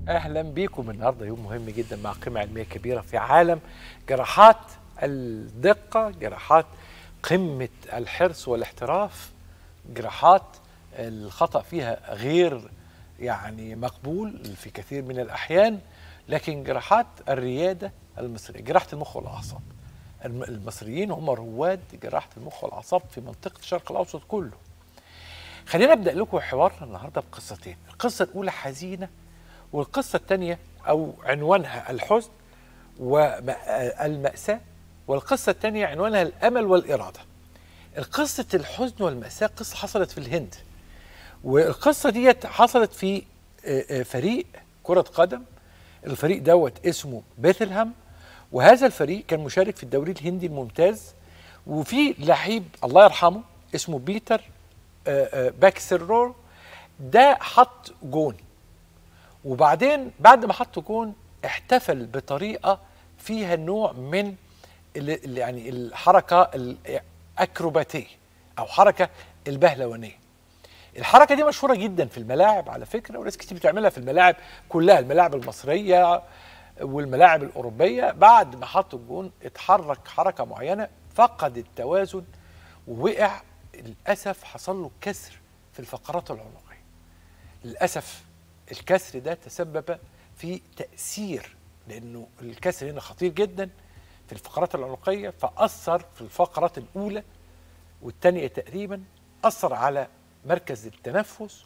اهلا بيكم النهارده يوم مهم جدا مع قيمه علميه كبيره في عالم جراحات الدقه جراحات قمه الحرص والاحتراف جراحات الخطا فيها غير يعني مقبول في كثير من الاحيان لكن جراحات الرياده المصريه جراحه المخ والاعصاب الم- المصريين هم رواد جراحه المخ والاعصاب في منطقه الشرق الاوسط كله خلينا ابدا لكم حوارنا النهارده بقصتين القصه الاولى حزينه والقصه الثانيه او عنوانها الحزن والماساه والقصه الثانيه عنوانها الامل والاراده القصه الحزن والماساه قصه حصلت في الهند والقصه ديت حصلت في آه، آه، فريق كره قدم الفريق دوت اسمه بيثلهام وهذا الفريق كان مشارك في الدوري الهندي الممتاز وفي لعيب الله يرحمه اسمه بيتر آه، آه، باكسرور ده حط جون وبعدين بعد ما حط جون احتفل بطريقه فيها نوع من ال- ال- يعني الحركه الاكروباتيه او حركه البهلوانيه الحركه دي مشهوره جدا في الملاعب على فكره وناس كتير بتعملها في الملاعب كلها الملاعب المصريه والملاعب الاوروبيه بعد ما حط الجون اتحرك حركه معينه فقد التوازن ووقع للاسف حصل له كسر في الفقرات العنقيه للاسف الكسر ده تسبب في تاثير لانه الكسر هنا خطير جدا في الفقرات العنقيه فاثر في الفقرات الاولى والثانيه تقريبا اثر على مركز التنفس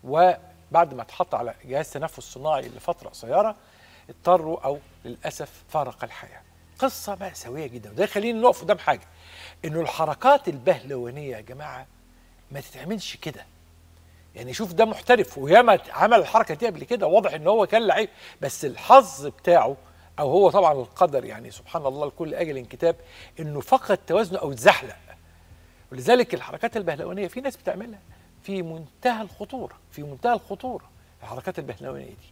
وبعد ما اتحط على جهاز تنفس صناعي لفتره قصيره اضطروا او للاسف فارق الحياه. قصه مأساويه جدا وده يخلينا نقف قدام حاجه انه الحركات البهلوانيه يا جماعه ما تتعملش كده. يعني شوف ده محترف وياما عمل الحركه دي قبل كده واضح ان هو كان لعيب بس الحظ بتاعه او هو طبعا القدر يعني سبحان الله لكل اجل كتاب انه فقد توازنه او اتزحلق ولذلك الحركات البهلوانيه في ناس بتعملها في منتهى الخطوره في منتهى الخطوره الحركات البهلوانيه دي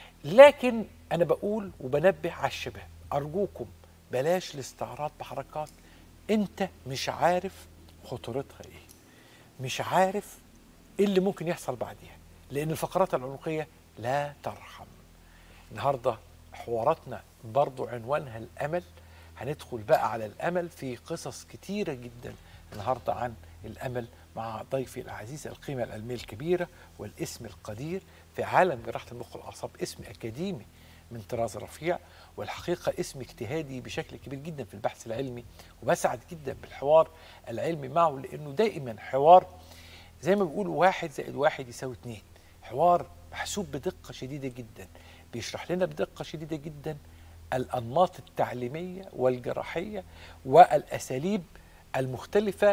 لكن انا بقول وبنبه على الشباب ارجوكم بلاش الاستعراض بحركات انت مش عارف خطورتها ايه مش عارف ايه اللي ممكن يحصل بعديها لان الفقرات العنقيه لا ترحم النهارده حواراتنا برضو عنوانها الامل هندخل بقى على الامل في قصص كتيره جدا النهارده عن الامل مع ضيفي العزيز القيمه العلميه الكبيره والاسم القدير في عالم جراحه المخ والاعصاب اسم اكاديمي من طراز رفيع والحقيقه اسم اجتهادي بشكل كبير جدا في البحث العلمي وبسعد جدا بالحوار العلمي معه لانه دائما حوار زي ما بيقولوا واحد زائد واحد يساوي اتنين حوار محسوب بدقة شديدة جدا بيشرح لنا بدقة شديدة جدا الأنماط التعليمية والجراحية والأساليب المختلفة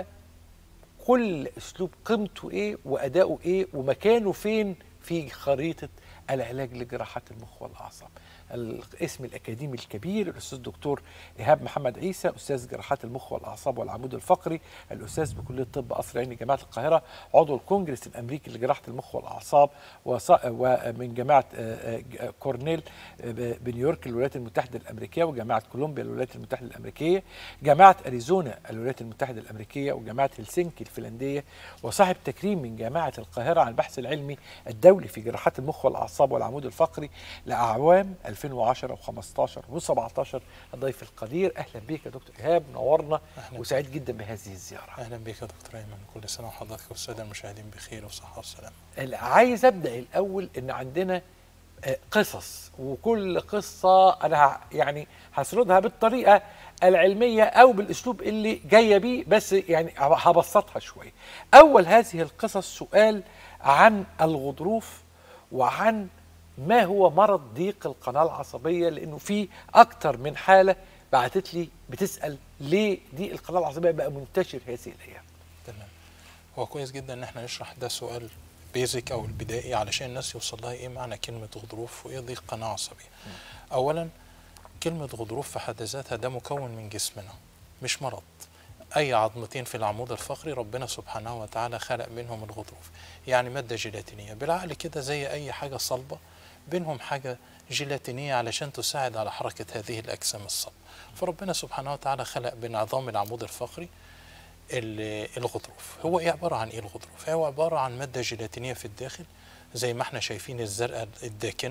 كل أسلوب قيمته إيه وأداؤه إيه ومكانه فين في خريطة العلاج لجراحات المخ والأعصاب الاسم الأكاديمي الكبير الأستاذ الدكتور إيهاب محمد عيسى أستاذ جراحات المخ والأعصاب والعمود الفقري الأستاذ بكلية طب قصر عيني جامعة القاهرة عضو الكونجرس الأمريكي لجراحة المخ والأعصاب وص- ومن جامعة آه، آه، كورنيل آه، بنيويورك الولايات المتحدة الأمريكية وجامعة كولومبيا الولايات المتحدة الأمريكية جامعة أريزونا الولايات المتحدة الأمريكية وجامعة هلسنكي الفنلندية وصاحب تكريم من جامعة القاهرة عن البحث العلمي الدولي في جراحات المخ والأعصاب والعمود الفقري لأعوام 2010 و15 و17 الضيف القدير أهلا بك يا دكتور إيهاب نورنا أهلا. وسعيد جدا بهذه الزيارة اهلا بك يا دكتور ايمن كل سنه وحضرتك والساده المشاهدين بخير وصحه وسلامه عايز ابدا الاول ان عندنا آه، قصص وكل قصه انا ه- يعني هسردها بالطريقه العلميه او بالاسلوب اللي جايه بيه بس يعني هبسطها شويه. اول هذه القصص سؤال عن الغضروف وعن ما هو مرض ضيق القناه العصبيه لانه في اكتر من حاله بعتت لي بتسال ليه ضيق القناه العصبيه بقى منتشر هذه الايام. تمام هو كويس جدا ان احنا نشرح ده سؤال بيزك او البدائي علشان الناس يوصل لها ايه معنى كلمه غضروف وايه ضيق قناه عصبيه اولا كلمه غضروف في حد ذاتها ده مكون من جسمنا مش مرض اي عظمتين في العمود الفقري ربنا سبحانه وتعالى خلق منهم الغضروف يعني ماده جيلاتينيه بالعقل كده زي اي حاجه صلبه بينهم حاجه جيلاتينيه علشان تساعد على حركه هذه الاجسام الصلبه فربنا سبحانه وتعالى خلق بين عظام العمود الفقري ال- الغضروف هو ايه عباره عن ايه الغضروف هو عباره عن ماده جيلاتينيه في الداخل زي ما احنا شايفين الزرقاء الداكنه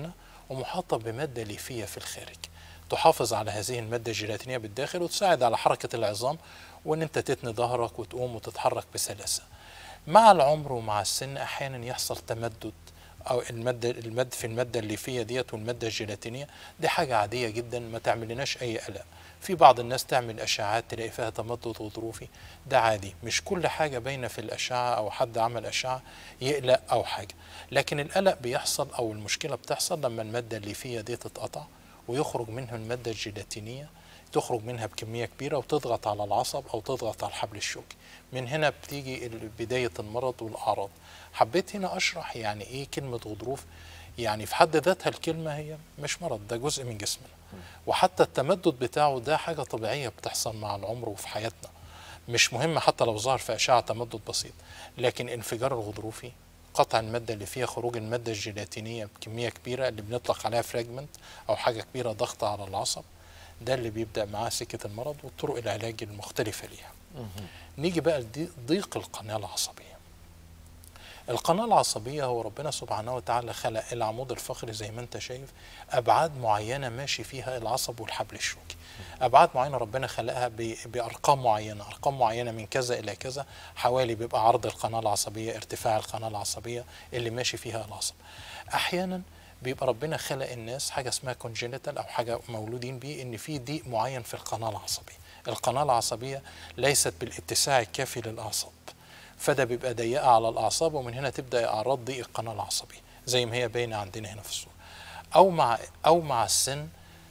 ومحاطه بماده ليفيه في الخارج تحافظ على هذه الماده الجيلاتينيه بالداخل وتساعد على حركه العظام وان انت تتني ظهرك وتقوم وتتحرك بسلاسه مع العمر ومع السن احيانا يحصل تمدد او الماده المد في الماده الليفيه ديت والماده الجيلاتينيه دي حاجه عاديه جدا ما تعملناش اي قلق في بعض الناس تعمل اشعاعات تلاقي فيها تمدد غضروفي ده عادي مش كل حاجه باينه في الاشعه او حد عمل اشعه يقلق او حاجه لكن القلق بيحصل او المشكله بتحصل لما الماده الليفيه دي تتقطع ويخرج منها الماده الجيلاتينيه تخرج منها بكميه كبيره وتضغط على العصب او تضغط على الحبل الشوكي من هنا بتيجي بدايه المرض والاعراض حبيت هنا اشرح يعني ايه كلمه غضروف يعني في حد ذاتها الكلمه هي مش مرض ده جزء من جسمنا وحتى التمدد بتاعه ده حاجه طبيعيه بتحصل مع العمر وفي حياتنا مش مهم حتى لو ظهر في اشعه تمدد بسيط لكن انفجار الغضروفي قطع الماده اللي فيها خروج الماده الجيلاتينيه بكميه كبيره اللي بنطلق عليها فراجمنت او حاجه كبيره ضغط على العصب ده اللي بيبدا معاه سكه المرض وطرق العلاج المختلفه ليها نيجي بقى لضيق القناه العصبيه القناة العصبية هو ربنا سبحانه وتعالى خلق العمود الفقري زي ما انت شايف أبعاد معينة ماشي فيها العصب والحبل الشوكي أبعاد معينة ربنا خلقها بأرقام معينة أرقام معينة من كذا إلى كذا حوالي بيبقى عرض القناة العصبية ارتفاع القناة العصبية اللي ماشي فيها العصب أحيانا بيبقى ربنا خلق الناس حاجة اسمها كونجينيتال أو حاجة مولودين بيه إن في ضيق معين في القناة العصبية القناة العصبية ليست بالاتساع الكافي للأعصاب فده بيبقى ضيقه على الاعصاب ومن هنا تبدا اعراض ضيق القناه العصبيه زي ما هي باينه عندنا هنا في الصوره او مع او مع السن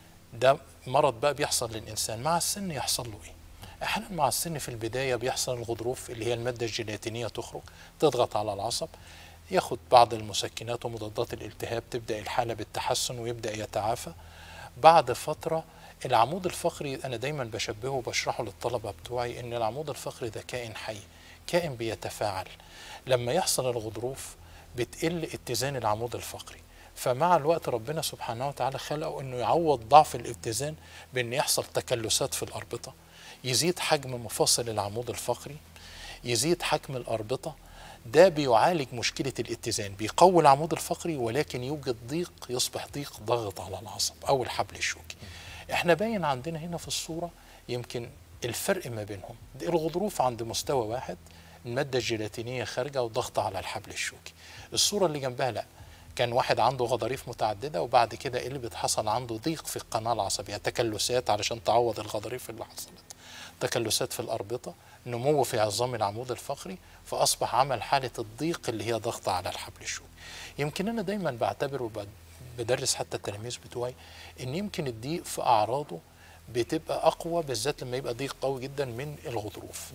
ده مرض بقى بيحصل للانسان مع السن يحصل له ايه احيانا مع السن في البدايه بيحصل الغضروف اللي هي الماده الجيلاتينيه تخرج تضغط على العصب ياخد بعض المسكنات ومضادات الالتهاب تبدا الحاله بالتحسن ويبدا يتعافى بعد فتره العمود الفقري انا دايما بشبهه وبشرحه للطلبه بتوعي ان العمود الفقري ده كائن حي كائن بيتفاعل لما يحصل الغضروف بتقل اتزان العمود الفقري فمع الوقت ربنا سبحانه وتعالى خلقه انه يعوض ضعف الاتزان بان يحصل تكلسات في الاربطه يزيد حجم مفاصل العمود الفقري يزيد حجم الاربطه ده بيعالج مشكله الاتزان بيقوي العمود الفقري ولكن يوجد ضيق يصبح ضيق ضغط على العصب او الحبل الشوكي احنا باين عندنا هنا في الصوره يمكن الفرق ما بينهم الغضروف عند مستوى واحد المادة الجيلاتينية خارجة وضغط على الحبل الشوكي الصورة اللي جنبها لا كان واحد عنده غضاريف متعددة وبعد كده ايه اللي بتحصل عنده ضيق في القناة العصبية تكلسات علشان تعوض الغضاريف اللي حصلت تكلسات في الأربطة نمو في عظام العمود الفقري فأصبح عمل حالة الضيق اللي هي ضغط على الحبل الشوكي يمكن أنا دايما بعتبر وبدرس حتى التلاميذ بتوعي إن يمكن الضيق في أعراضه بتبقى اقوى بالذات لما يبقى ضيق قوي جدا من الغضروف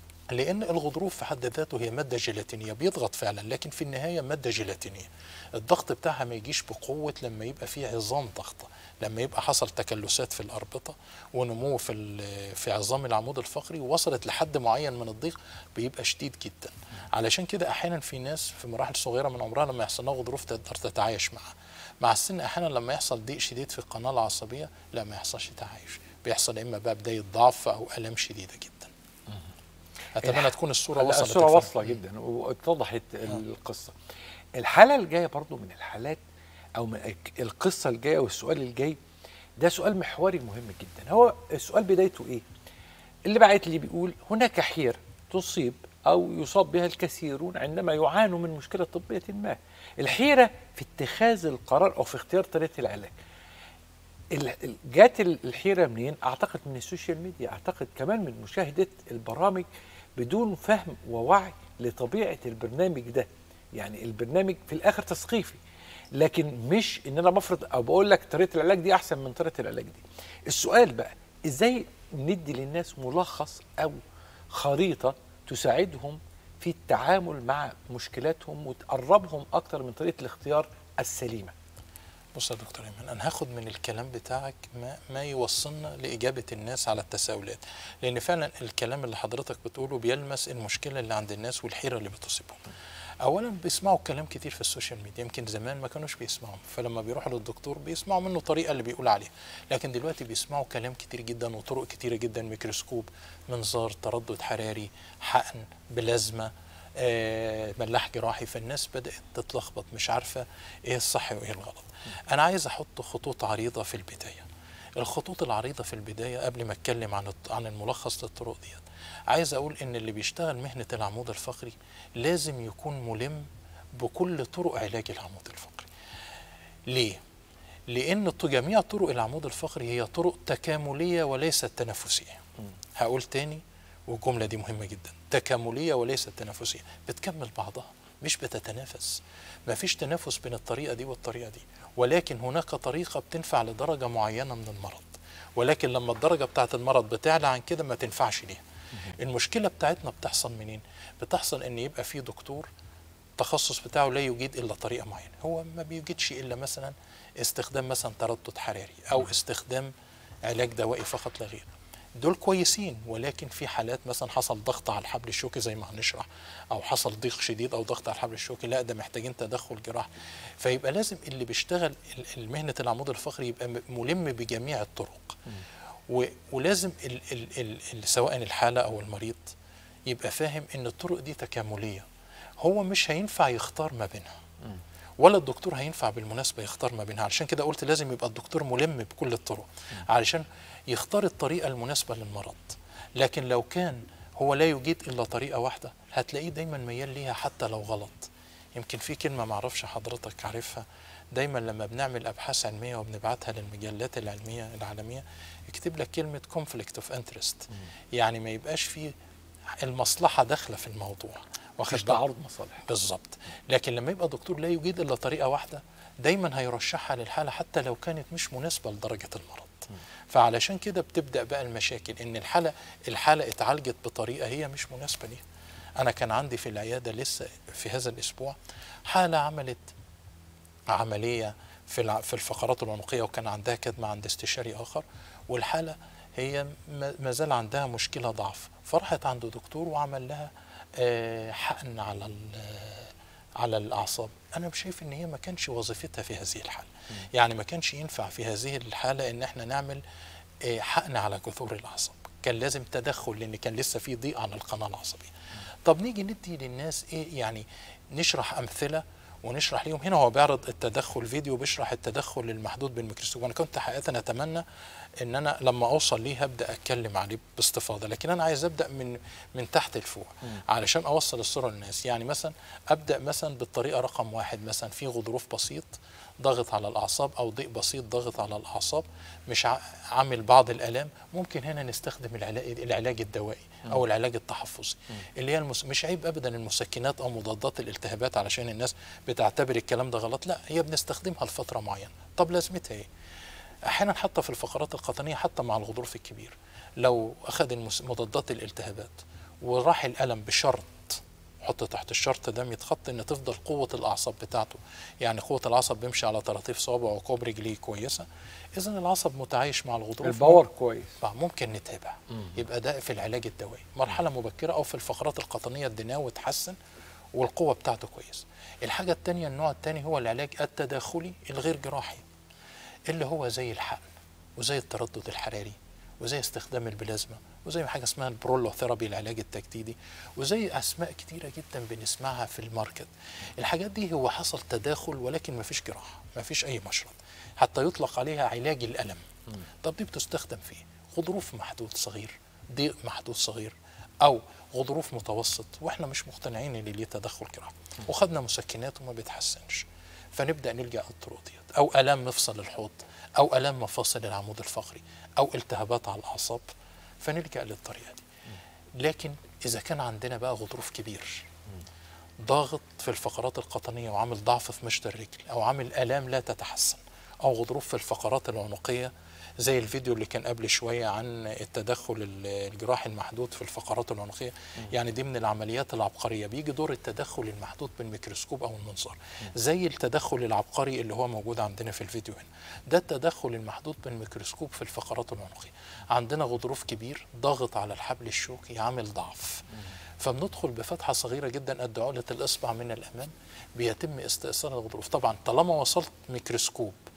لان الغضروف في حد ذاته هي ماده جيلاتينيه بيضغط فعلا لكن في النهايه ماده جيلاتينيه الضغط بتاعها ما يجيش بقوه لما يبقى في عظام ضغطه لما يبقى حصل تكلسات في الاربطه ونمو في في عظام العمود الفقري ووصلت لحد معين من الضيق بيبقى شديد جدا علشان كده احيانا في ناس في مراحل صغيره من عمرها لما يحصل لها غضروف تقدر تتعايش معها مع السن احيانا لما يحصل ضيق شديد في القناه العصبيه لا ما يحصلش تعايش بيحصل اما بقى بدايه ضعف او الام شديده جدا اتمنى تكون الصوره وصلت الصوره واصله جدا واتضحت القصه الحاله الجايه برضو من الحالات او من القصه الجايه والسؤال الجاي ده سؤال محوري مهم جدا هو السؤال بدايته ايه اللي بعت لي بيقول هناك حير تصيب او يصاب بها الكثيرون عندما يعانوا من مشكله طبيه ما الحيره في اتخاذ القرار او في اختيار طريقه العلاج جات الحيره منين؟ اعتقد من السوشيال ميديا، اعتقد كمان من مشاهده البرامج بدون فهم ووعي لطبيعه البرنامج ده. يعني البرنامج في الاخر تثقيفي لكن مش ان انا بفرض او بقول لك طريقه العلاج دي احسن من طريقه العلاج دي. السؤال بقى ازاي ندي للناس ملخص او خريطه تساعدهم في التعامل مع مشكلاتهم وتقربهم اكتر من طريقه الاختيار السليمه. بص يا دكتور ايمن انا هاخد من الكلام بتاعك ما, ما يوصلنا لاجابه الناس على التساؤلات لان فعلا الكلام اللي حضرتك بتقوله بيلمس المشكله اللي عند الناس والحيره اللي بتصيبهم اولا بيسمعوا كلام كتير في السوشيال ميديا يمكن زمان ما كانوش بيسمعوا فلما بيروحوا للدكتور بيسمعوا منه الطريقه اللي بيقول عليها لكن دلوقتي بيسمعوا كلام كتير جدا وطرق كتيره جدا ميكروسكوب منظار تردد حراري حقن بلازما آه، ملاح جراحي فالناس بدات تتلخبط مش عارفه ايه الصح وايه الغلط انا عايز احط خطوط عريضه في البدايه الخطوط العريضه في البدايه قبل ما اتكلم عن الط- عن الملخص للطرق ديت عايز اقول ان اللي بيشتغل مهنه العمود الفقري لازم يكون ملم بكل طرق علاج العمود الفقري ليه لان ط- جميع طرق العمود الفقري هي طرق تكامليه وليست تنافسيه هقول تاني والجمله دي مهمه جدا تكامليه وليست تنافسيه بتكمل بعضها مش بتتنافس ما فيش تنافس بين الطريقه دي والطريقه دي ولكن هناك طريقه بتنفع لدرجه معينه من المرض ولكن لما الدرجه بتاعت المرض بتعلى عن كده ما تنفعش ليها المشكله بتاعتنا بتحصل منين بتحصل ان يبقى في دكتور التخصص بتاعه لا يجيد الا طريقه معينه هو ما بيجيدش الا مثلا استخدام مثلا تردد حراري او استخدام علاج دوائي فقط لا غير دول كويسين ولكن في حالات مثلا حصل ضغط على الحبل الشوكي زي ما هنشرح او حصل ضيق شديد او ضغط على الحبل الشوكي لا ده محتاجين تدخل جراحي فيبقى لازم اللي بيشتغل ال- المهنه العمود الفقري يبقى م- ملم بجميع الطرق و- ولازم ال ال ال ال سواء الحاله او المريض يبقى فاهم ان الطرق دي تكامليه هو مش هينفع يختار ما بينها ولا الدكتور هينفع بالمناسبه يختار ما بينها علشان كده قلت لازم يبقى الدكتور ملم بكل الطرق علشان يختار الطريقه المناسبه للمرض لكن لو كان هو لا يجيد الا طريقه واحده هتلاقيه دايما ميال ليها حتى لو غلط يمكن في كلمه معرفش حضرتك عارفها دايما لما بنعمل ابحاث علميه وبنبعتها للمجلات العلميه العالميه يكتب لك كلمه conflict of interest يعني ما يبقاش فيه المصلحه داخله في الموضوع واخد مفيش بالك؟ تعارض مصالح بالظبط لكن لما يبقى دكتور لا يجيد الا طريقه واحده دايما هيرشحها للحاله حتى لو كانت مش مناسبه لدرجه المرض فعلشان كده بتبدا بقى المشاكل ان الحاله الحاله اتعالجت بطريقه هي مش مناسبه ليها انا كان عندي في العياده لسه في هذا الاسبوع حاله عملت عمليه في الع- في الفقرات العنقيه وكان عندها كدمه عند استشاري اخر والحاله هي ما ما زال عندها مشكله ضعف فراحت عند دكتور وعمل لها آه، حقن على ال- على الاعصاب انا شايف ان هي ما كانش وظيفتها في هذه الحاله يعني ما كانش ينفع في هذه الحاله ان احنا نعمل آه، حقن على جذور الاعصاب كان لازم تدخل لان كان لسه في ضيق على القناه العصبيه طب نيجي ندي للناس ايه يعني نشرح امثله ونشرح ليهم هنا هو بيعرض التدخل فيديو بيشرح التدخل المحدود بالميكروسكوب وانا كنت حقيقه اتمنى ان انا لما اوصل ليه هبدا اتكلم عليه باستفاضه لكن انا عايز ابدا من من تحت لفوق علشان اوصل الصوره للناس يعني مثلا ابدا مثلا بالطريقه رقم واحد مثلا في غضروف بسيط ضغط على الاعصاب او ضيق بسيط ضغط على الاعصاب مش ع- عامل بعض الالام ممكن هنا نستخدم العلاج العلاج الدوائي او العلاج التحفظي اللي هي المس... مش عيب ابدا المسكنات او مضادات الالتهابات علشان الناس بتعتبر الكلام ده غلط لا هي بنستخدمها لفتره معينه طب لازمتها ايه احيانا حتى في الفقرات القطنيه حتى مع الغضروف الكبير لو اخذ المس... مضادات الالتهابات وراح الالم بشرط حط تحت الشرط ده يتخط ان تفضل قوه الاعصاب بتاعته يعني قوه العصب بيمشي على طراطيف صوابعه وكوب رجليه كويسه اذا العصب متعايش مع الغضروف الباور كويس آه، ممكن نتابع يبقى ده في العلاج الدوائي مرحله مبكره او في الفقرات القطنيه الدناوي اتحسن والقوه بتاعته كويس الحاجه الثانيه النوع الثاني هو العلاج التداخلي الغير جراحي اللي هو زي الحقن وزي التردد الحراري وزي استخدام البلازما وزي حاجه اسمها البرولو ثيرابي العلاج التجديدي وزي اسماء كتيره جدا بنسمعها في الماركت الحاجات دي هو حصل تداخل ولكن ما فيش جراحه ما فيش اي مشرط حتى يطلق عليها علاج الالم طب دي بتستخدم في إيه؟ غضروف محدود صغير ضيق محدود صغير او غضروف متوسط واحنا مش مقتنعين ان ليه تدخل جراحي وخدنا مسكنات وما بيتحسنش فنبدا نلجا للطرق ديت او الام مفصل الحوض او الام مفاصل العمود الفقري او التهابات على الاعصاب فنلجا للطريقه دي لكن اذا كان عندنا بقى غضروف كبير ضاغط في الفقرات القطنيه وعامل ضعف في مشط الرجل او عامل الام لا تتحسن او غضروف في الفقرات العنقيه زي الفيديو اللي كان قبل شويه عن التدخل ال- الجراحي المحدود في الفقرات العنقيه يعني دي من العمليات العبقريه بيجي دور التدخل المحدود بالميكروسكوب او المنظار زي التدخل العبقري اللي هو موجود عندنا في الفيديو هنا ده التدخل المحدود بالميكروسكوب في الفقرات العنقيه عندنا غضروف كبير ضاغط على الحبل الشوكي عامل ضعف فبندخل بفتحه صغيره جدا قد عقله الاصبع من الامام بيتم استئصال الغضروف طبعا طالما وصلت ميكروسكوب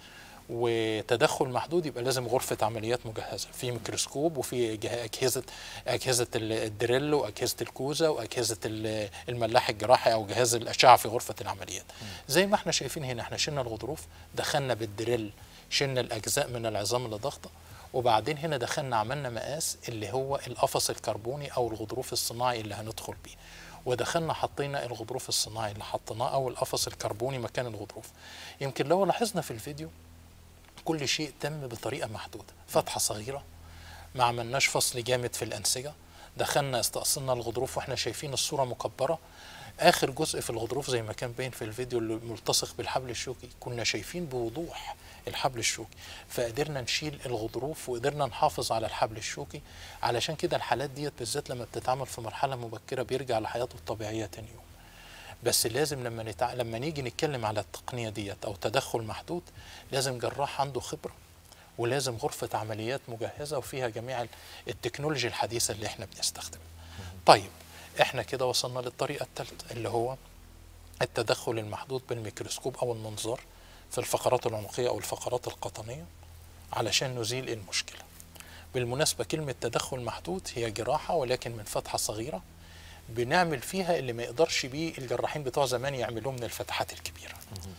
وتدخل محدود يبقى لازم غرفه عمليات مجهزه في ميكروسكوب وفي جه- اجهزه اجهزه ال- الدريل واجهزه الكوزه واجهزه ال- الملاح الجراحي او جهاز الاشعه في غرفه العمليات زي ما احنا شايفين هنا احنا شلنا الغضروف دخلنا بالدريل شلنا الاجزاء من العظام اللي ضاغطه وبعدين هنا دخلنا عملنا مقاس اللي هو القفص الكربوني او الغضروف الصناعي اللي هندخل بيه ودخلنا حطينا الغضروف الصناعي اللي حطيناه او القفص الكربوني مكان الغضروف يمكن لو لاحظنا في الفيديو كل شيء تم بطريقه محدوده فتحه صغيره ما عملناش فصل جامد في الانسجه دخلنا استأصلنا الغضروف واحنا شايفين الصوره مكبره اخر جزء في الغضروف زي ما كان باين في الفيديو اللي ملتصق بالحبل الشوكي كنا شايفين بوضوح الحبل الشوكي فقدرنا نشيل الغضروف وقدرنا نحافظ على الحبل الشوكي علشان كده الحالات ديت بالذات لما بتتعمل في مرحله مبكره بيرجع لحياته الطبيعيه تاني يوم بس لازم لما نتع... لما نيجي نتكلم على التقنيه ديت او تدخل محدود لازم جراح عنده خبره ولازم غرفه عمليات مجهزه وفيها جميع ال- التكنولوجيا الحديثه اللي احنا بنستخدمها. طيب احنا كده وصلنا للطريقه الثالثه اللي هو التدخل المحدود بالميكروسكوب او المنظار في الفقرات العنقيه او الفقرات القطنيه علشان نزيل المشكله. بالمناسبه كلمه تدخل محدود هي جراحه ولكن من فتحه صغيره بنعمل فيها اللي ما يقدرش بيه الجراحين بتوع زمان يعملوه من الفتحات الكبيره.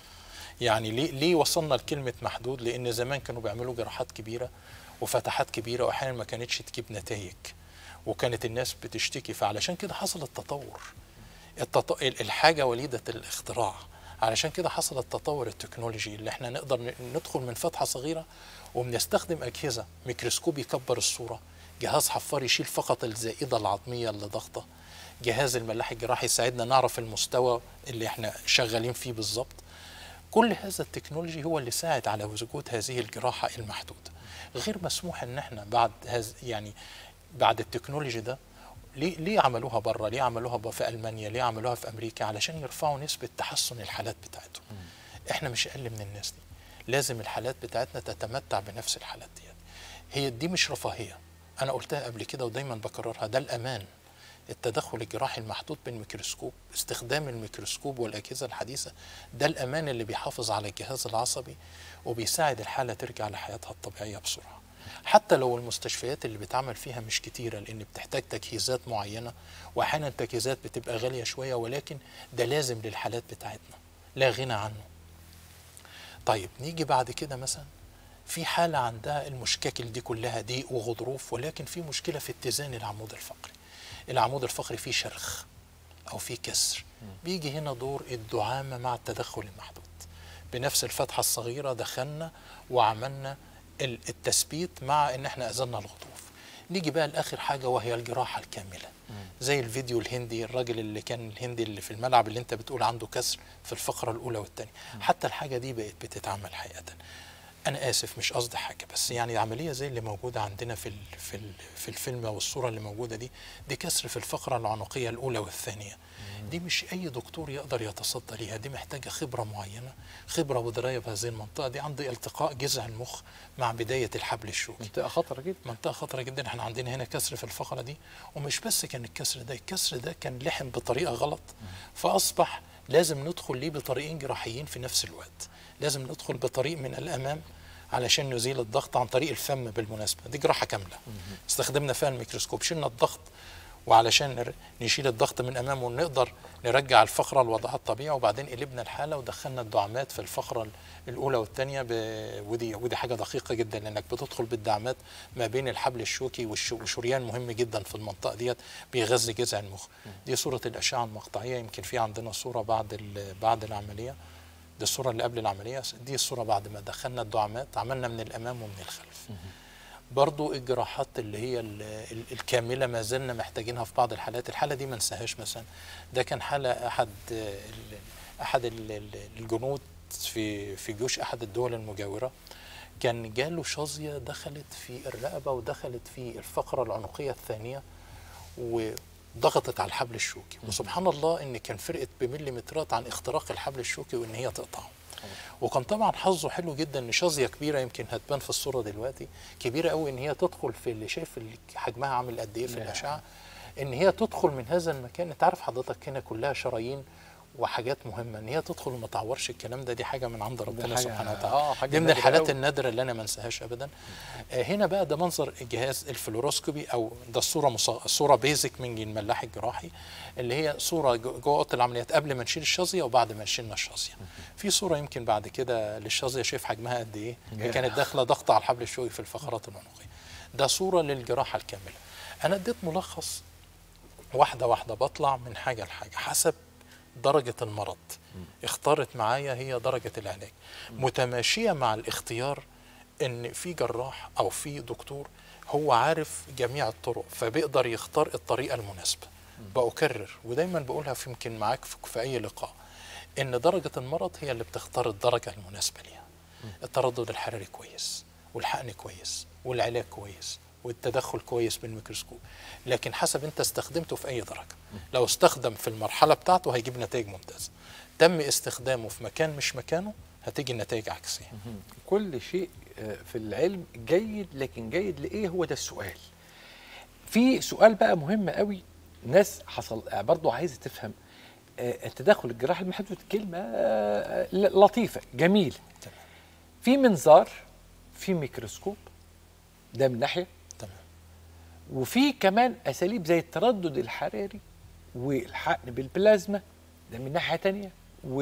يعني ليه ليه وصلنا لكلمه محدود؟ لان زمان كانوا بيعملوا جراحات كبيره وفتحات كبيره واحيانا ما كانتش تجيب نتائج وكانت الناس بتشتكي فعلشان كده حصل التطور التط... الحاجه وليده الاختراع علشان كده حصل التطور التكنولوجي اللي احنا نقدر ن- ندخل من فتحه صغيره وبنستخدم اجهزه ميكروسكوب يكبر الصوره جهاز حفار يشيل فقط الزائده العظميه اللي ضغطه جهاز الملاح الجراحي يساعدنا نعرف المستوى اللي احنا شغالين فيه بالظبط كل هذا التكنولوجي هو اللي ساعد على وجود هذه الجراحة المحدودة غير مسموح ان احنا بعد هز يعني بعد التكنولوجي ده ليه ليه عملوها بره ليه عملوها ب- في المانيا ليه عملوها في امريكا علشان يرفعوا نسبه تحسن الحالات بتاعتهم احنا مش اقل من الناس دي لازم الحالات بتاعتنا تتمتع بنفس الحالات دي هي دي مش رفاهيه انا قلتها قبل كده ودايما بكررها ده الامان التدخل الجراحي المحدود بالميكروسكوب استخدام الميكروسكوب والاجهزه الحديثه ده الامان اللي بيحافظ على الجهاز العصبي وبيساعد الحاله ترجع لحياتها الطبيعيه بسرعه حتى لو المستشفيات اللي بتعمل فيها مش كتيره لان بتحتاج تجهيزات معينه واحيانا التجهيزات بتبقى غاليه شويه ولكن ده لازم للحالات بتاعتنا لا غنى عنه طيب نيجي بعد كده مثلا في حالة عندها المشاكل دي كلها ضيق وغضروف ولكن في مشكلة في اتزان العمود الفقري العمود الفقري فيه شرخ أو فيه كسر بيجي هنا دور الدعامة مع التدخل المحدود بنفس الفتحة الصغيرة دخلنا وعملنا ال- التثبيت مع ان احنا أزلنا الغضروف نيجي بقى لآخر حاجة وهي الجراحة الكاملة زي الفيديو الهندي الراجل اللي كان الهندي اللي في الملعب اللي انت بتقول عنده كسر في الفقرة الأولى والثانية حتى الحاجة دي بقت بتتعمل حقيقة انا اسف مش قصدي حاجه بس يعني عمليه زي اللي موجوده عندنا في ال في ال في الفيلم او الصوره اللي موجوده دي دي كسر في الفقره العنقيه الاولى والثانيه دي مش اي دكتور يقدر يتصدى ليها دي محتاجه خبره معينه خبره ودرايه بهذه المنطقه دي عند التقاء جذع المخ مع بدايه الحبل الشوكي منطقه خطره جدا منطقه خطره جدا احنا عندنا هنا كسر في الفقره دي ومش بس كان الكسر ده الكسر ده كان لحم بطريقه غلط فاصبح لازم ندخل ليه بطريقين جراحيين في نفس الوقت لازم ندخل بطريق من الامام علشان نزيل الضغط عن طريق الفم بالمناسبه دي جراحه كامله استخدمنا فيها الميكروسكوب شلنا الضغط وعلشان نر- نشيل الضغط من امامه ونقدر نرجع الفقره لوضعها الطبيعي وبعدين قلبنا الحاله ودخلنا الدعامات في الفقره ال- الاولى والثانيه ب... ودي ودي حاجه دقيقه جدا لانك بتدخل بالدعامات ما بين الحبل الشوكي والش... وشريان مهم جدا في المنطقه ديت بيغذي جذع المخ دي صوره الاشعه المقطعيه يمكن في عندنا صوره بعد ال... بعد العمليه دي الصوره اللي قبل العمليه دي الصوره بعد ما دخلنا الدعامات عملنا من الامام ومن الخلف برضو الجراحات اللي هي ال- ال- الكامله ما زلنا محتاجينها في بعض الحالات الحاله دي ما ننساهاش مثلا ده كان حاله احد ال- احد ال- ال- الجنود في في جيوش احد الدول المجاوره كان جاله شظيه دخلت في الرقبه ودخلت في الفقره العنقيه الثانيه وضغطت على الحبل الشوكي وسبحان الله ان كان فرقت بمليمترات عن اختراق الحبل الشوكي وان هي تقطعه وكان طبعا حظه حلو جدا ان شظيه كبيره يمكن هتبان في الصوره دلوقتي كبيره قوي ان هي تدخل في اللي شايف اللي حجمها عامل قد ايه في نعم. الاشعه ان هي تدخل من هذا المكان انت عارف حضرتك هنا كلها شرايين وحاجات مهمه ان هي تدخل وما تعورش الكلام ده دي حاجه من عند ربنا حاجة- سبحانه وتعالى آه، حاجة دي من نادرة الحالات أوي. النادره اللي انا ما انساهاش ابدا آه هنا بقى ده منظر الجهاز الفلوروسكوبي او ده الصوره مص... صوره بيزك من الملاح الجراحي اللي هي صوره جو- جوه اوضه العمليات قبل ما نشيل الشظيه وبعد ما شيلنا الشظيه في صوره يمكن بعد كده للشظيه شايف حجمها قد ايه هي ياه. كانت داخله ضغط على الحبل الشوكي في الفقرات العنقيه ده صوره للجراحه الكامله انا اديت ملخص واحده واحده بطلع من حاجه لحاجه حسب درجه المرض اختارت معايا هي درجه العلاج متماشيه مع الاختيار ان في جراح او في دكتور هو عارف جميع الطرق فبيقدر يختار الطريقه المناسبه بأكرر ودايما بقولها في يمكن معاك في, في اي لقاء ان درجه المرض هي اللي بتختار الدرجه المناسبه ليها التردد الحراري كويس والحقن كويس والعلاج كويس والتدخل كويس بالميكروسكوب لكن حسب انت استخدمته في اي درجه لو استخدم في المرحله بتاعته هيجيب نتائج ممتازه تم استخدامه في مكان مش مكانه هتيجي النتائج عكسيه كل شيء آه، في العلم جيد لكن جيد لايه هو ده السؤال في سؤال بقى مهم قوي ناس حصل آه، برضو عايزه تفهم آه، التدخل الجراحي المحدود كلمه آه، ل- لطيفه جميل تمام في منظار في ميكروسكوب ده من ناحيه تمام وفي كمان اساليب زي التردد الحراري والحقن بالبلازما ده من ناحيه تانية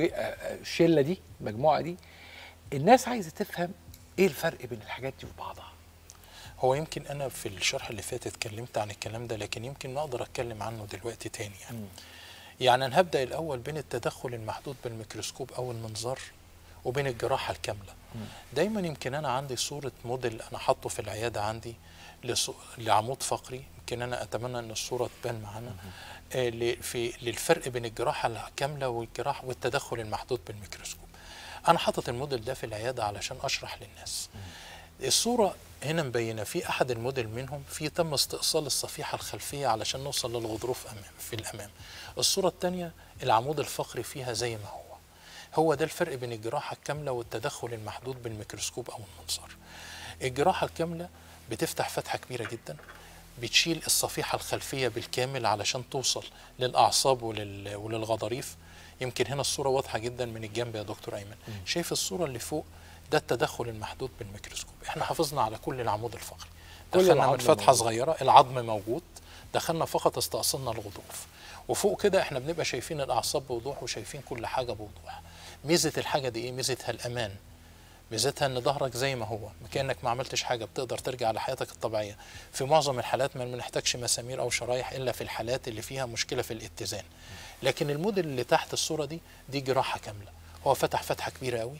والشله دي المجموعه دي الناس عايزه تفهم ايه الفرق بين الحاجات دي وبعضها هو يمكن انا في الشرح اللي فات اتكلمت عن الكلام ده لكن يمكن ما اقدر اتكلم عنه دلوقتي تاني يعني يعني انا هبدا الاول بين التدخل المحدود بالميكروسكوب او المنظار وبين الجراحه الكامله دايما يمكن انا عندي صوره موديل انا حاطه في العياده عندي لص- لعمود فقري يمكن انا اتمنى ان الصوره تبان معانا آه ل- في للفرق بين الجراحه الكامله والجراحه والتدخل المحدود بالميكروسكوب انا حاطط الموديل ده في العياده علشان اشرح للناس الصورة هنا مبينة في أحد الموديل منهم في تم استئصال الصفيحة الخلفية علشان نوصل للغضروف أمام في الأمام الصورة الثانية العمود الفقري فيها زي ما هو هو ده الفرق بين الجراحة الكاملة والتدخل المحدود بالميكروسكوب أو المنظار الجراحة الكاملة بتفتح فتحة كبيرة جدا بتشيل الصفيحة الخلفية بالكامل علشان توصل للأعصاب ولل... وللغضاريف يمكن هنا الصورة واضحة جدا من الجنب يا دكتور أيمن شايف الصورة اللي فوق ده التدخل المحدود بالميكروسكوب احنا حافظنا على كل العمود الفقري كل دخلنا العظم من فتحة موجود. صغيرة العظم موجود دخلنا فقط استأصلنا الغضروف وفوق كده احنا بنبقى شايفين الأعصاب بوضوح وشايفين كل حاجة بوضوح ميزة الحاجة دي ايه ميزتها الأمان ميزتها ان ظهرك زي ما هو كانك ما عملتش حاجه بتقدر ترجع لحياتك الطبيعيه في معظم الحالات ما بنحتاجش مسامير او شرايح الا في الحالات اللي فيها مشكله في الاتزان لكن الموديل اللي تحت الصوره دي دي جراحه كامله هو فتح فتحه كبيره قوي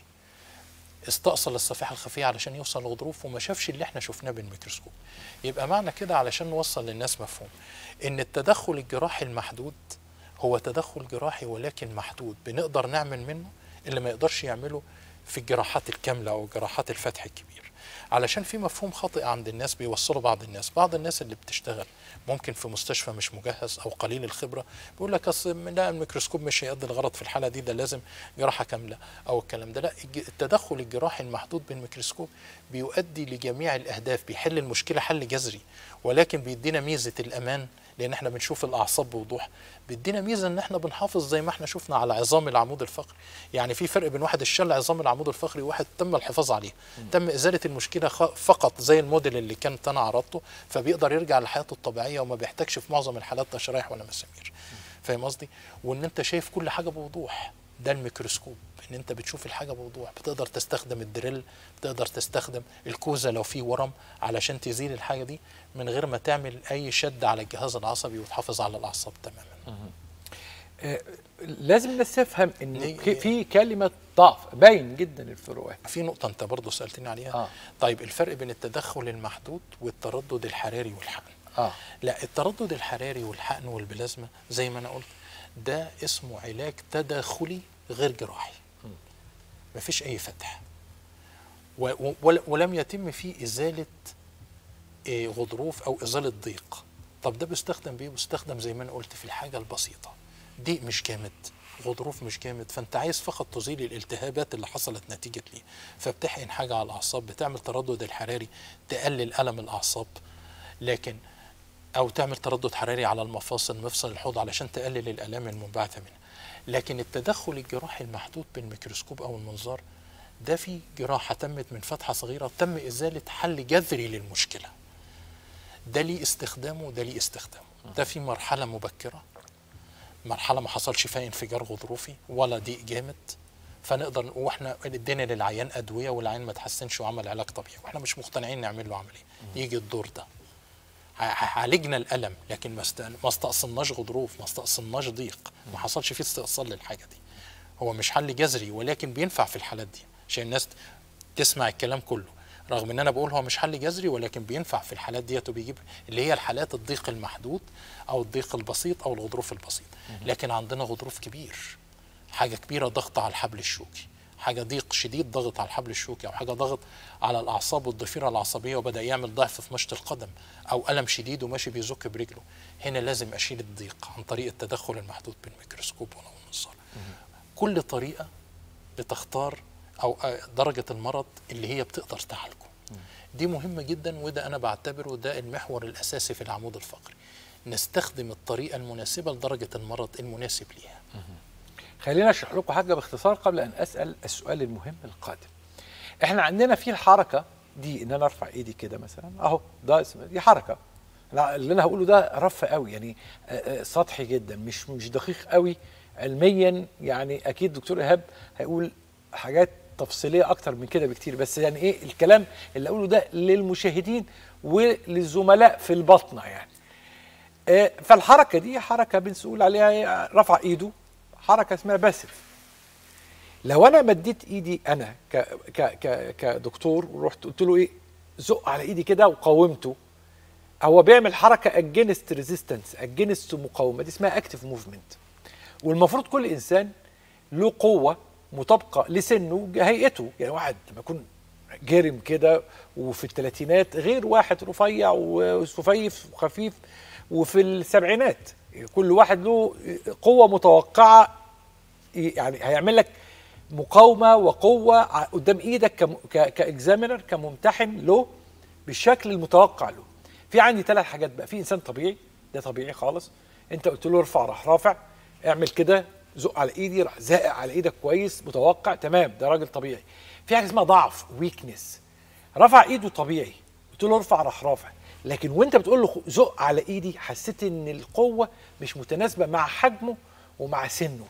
استأصل الصفيحة الخفية علشان يوصل للغضروف وما شافش اللي احنا شفناه بالميكروسكوب يبقى معنى كده علشان نوصل للناس مفهوم ان التدخل الجراحي المحدود هو تدخل جراحي ولكن محدود بنقدر نعمل منه اللي ما يقدرش يعمله في الجراحات الكاملة أو جراحات الفتح الكبير علشان في مفهوم خاطئ عند الناس بيوصلوا بعض الناس بعض الناس اللي بتشتغل ممكن في مستشفى مش مجهز أو قليل الخبرة بيقول لك أصل لا الميكروسكوب مش هيقضي الغرض في الحالة دي ده لازم جراحة كاملة أو الكلام ده لا الج- التدخل الجراحي المحدود بالميكروسكوب بيؤدي لجميع الأهداف بيحل المشكلة حل جذري ولكن بيدينا ميزة الأمان لان احنا بنشوف الاعصاب بوضوح بيدينا ميزه ان احنا بنحافظ زي ما احنا شفنا على عظام العمود الفقري يعني في فرق بين واحد اشتل عظام العمود الفقري وواحد تم الحفاظ عليه تم ازاله المشكله خ- فقط زي الموديل اللي كانت انا عرضته فبيقدر يرجع لحياته الطبيعيه وما بيحتاجش في معظم الحالات لا شرايح ولا مسامير فاهم قصدي وان انت شايف كل حاجه بوضوح ده الميكروسكوب ان انت بتشوف الحاجه بوضوح بتقدر تستخدم الدريل بتقدر تستخدم الكوزه لو في ورم علشان تزيل الحاجه دي من غير ما تعمل اي شد على الجهاز العصبي وتحافظ على الاعصاب تماما آه، لازم الناس تفهم ان نيجي- في- في كلمه ضعف باين جدا الفروقات في نقطه انت برضو سالتني عليها آه. طيب الفرق بين التدخل المحدود والتردد الحراري والحقن اه لا التردد الحراري والحقن والبلازما زي ما انا قلت ده اسمه علاج تداخلي غير جراحي مفيش اي فتح و- و- ول- ولم يتم فيه ازاله آه، غضروف او ازاله ضيق طب ده بيستخدم بيه بيستخدم زي ما انا قلت في الحاجه البسيطه ضيق مش جامد غضروف مش جامد فانت عايز فقط تزيل الالتهابات اللي حصلت نتيجه ليه فبتحقن حاجه على الاعصاب بتعمل تردد الحراري تقلل الم الاعصاب لكن او تعمل تردد حراري على المفاصل مفصل الحوض علشان تقلل الالام المنبعثه منها لكن التدخل الجراحي المحدود بالميكروسكوب او المنظار ده في جراحه تمت من فتحه صغيره تم ازاله حل جذري للمشكله ده ليه استخدامه وده ليه استخدامه ده في مرحله مبكره مرحله ما حصلش فيها انفجار غضروفي ولا ضيق جامد فنقدر واحنا ادينا للعيان ادويه والعيان ما تحسنش وعمل علاج طبيعي واحنا مش مقتنعين نعمل له عمليه يجي الدور ده ع- عالجنا الالم لكن ما است- ما استأصلناش غضروف ما استأصلناش ضيق ما حصلش فيه استئصال للحاجه دي هو مش حل جذري ولكن بينفع في الحالات دي عشان الناس تسمع الكلام كله رغم ان انا بقول هو مش حل جذري ولكن بينفع في الحالات ديت وبيجيب اللي هي الحالات الضيق المحدود او الضيق البسيط او الغضروف البسيط لكن عندنا غضروف كبير حاجه كبيره ضغط على الحبل الشوكي حاجه ضيق شديد ضغط على الحبل الشوكي او حاجه ضغط على الاعصاب والضفيره العصبيه وبدا يعمل ضعف في مشط القدم او الم شديد وماشي بيزك برجله هنا لازم اشيل الضيق عن طريق التدخل المحدود بالميكروسكوب ولا المنظار كل طريقه بتختار او آه، درجه المرض اللي هي بتقدر تعالجه دي مهمه جدا وده انا بعتبره ده المحور الاساسي في العمود الفقري نستخدم الطريقه المناسبه لدرجه المرض المناسب ليها خلينا اشرح لكم حاجه باختصار قبل ان اسال السؤال المهم القادم احنا عندنا في الحركه دي ان انا ارفع ايدي كده مثلا اهو ده اسمه دي حركه لا اللي انا هقوله ده رف قوي يعني آه، آه، سطحي جدا مش مش دقيق قوي علميا يعني اكيد دكتور ايهاب هيقول حاجات تفصيليه اكتر من كده بكتير بس يعني ايه الكلام اللي اقوله ده للمشاهدين وللزملاء في البطنه يعني آه، فالحركه دي حركه بنقول عليها إيه؟ رفع ايده حركه اسمها باسف لو انا مديت ايدي انا ك ك ك كدكتور ورحت قلت له ايه زق على ايدي كده وقاومته هو بيعمل حركه اجينست ريزيستنس اجينست مقاومه دي اسمها اكتف موفمنت والمفروض كل انسان له قوه مطابقه لسنه هيئته يعني واحد لما يكون جرم كده وفي الثلاثينات غير واحد رفيع وسفيف وخفيف وفي السبعينات كل واحد له قوه متوقعه يعني هيعمل لك مقاومه وقوه ع- قدام ايدك كم- ك- كاكزامينر كممتحن له بالشكل المتوقع له في عندي ثلاث حاجات بقى في انسان طبيعي ده طبيعي خالص انت قلت له ارفع راح رافع اعمل كده زق على ايدي راح زائق على ايدك كويس متوقع تمام ده راجل طبيعي في حاجه اسمها ضعف ويكنس رفع ايده طبيعي قلت له ارفع راح رافع لكن وانت بتقول له خ- زق على ايدي حسيت ان القوه مش متناسبه مع حجمه ومع سنه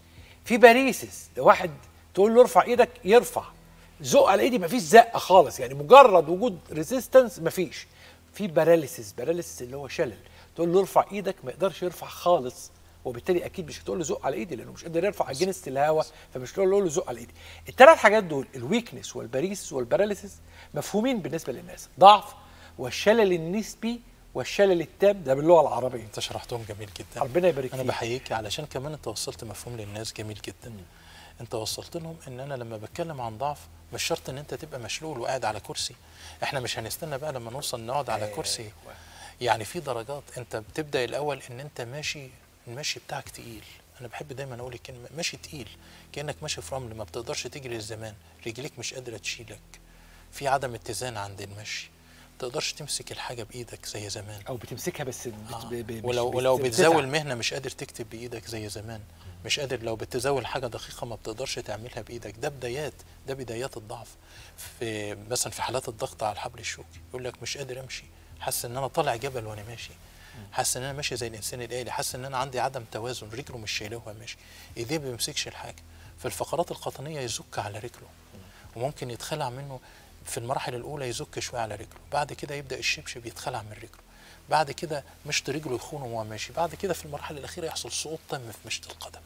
في باريسس ده واحد تقول له ارفع ايدك يرفع زق على ايدي مفيش زقه خالص يعني مجرد وجود ريزيستنس مفيش في باراليسيس باراليسيس اللي هو شلل تقول له ارفع ايدك ما يقدرش يرفع خالص وبالتالي اكيد مش هتقول له زق على ايدي لانه مش قادر يرفع اجنست الهواء فمش هتقول له زق على ايدي الثلاث حاجات دول الويكنس والباريسيس والباراليسيس مفهومين بالنسبه للناس ضعف والشلل النسبي والشلل التام ده باللغه العربيه انت شرحتهم جميل جدا ربنا يبارك انا فيك بحييك علشان كمان انت وصلت مفهوم للناس جميل جدا انت وصلت لهم ان انا لما بتكلم عن ضعف مش شرط ان انت تبقى مشلول وقاعد على كرسي احنا مش هنستنى بقى لما نوصل نقعد على كرسي يعني في درجات انت بتبدا الاول ان انت ماشي المشي بتاعك تقيل انا بحب دايما اقول الكلمه ماشي تقيل كانك ماشي في رمل ما بتقدرش تجري الزمان رجليك مش قادره تشيلك في عدم اتزان عند المشي ما تقدرش تمسك الحاجه بايدك زي زمان او بتمسكها بس بت... آه. ب... ب... ولو مش ولو بت- بتزاول بتتعب. مهنه مش قادر تكتب بايدك زي زمان مش قادر لو بتزاول حاجه دقيقه ما بتقدرش تعملها بايدك ده بدايات ده بدايات الضعف في مثلا في حالات الضغط على الحبل الشوكي يقول لك مش قادر امشي حاسس ان انا طالع جبل وانا ماشي حاسس ان انا ماشي زي الانسان الالي حاسس ان انا عندي عدم توازن رجله مش شايله وهو ماشي ايديه ما بيمسكش الحاجه في الفقرات القطنيه يزك على رجله وممكن يتخلع منه في المراحل الاولى يزك شويه على رجله بعد كده يبدا الشبشب يتخلع من رجله بعد كده مشط رجله يخونه وهو ماشي بعد كده في المرحله الاخيره يحصل سقوط تام في مشط القدم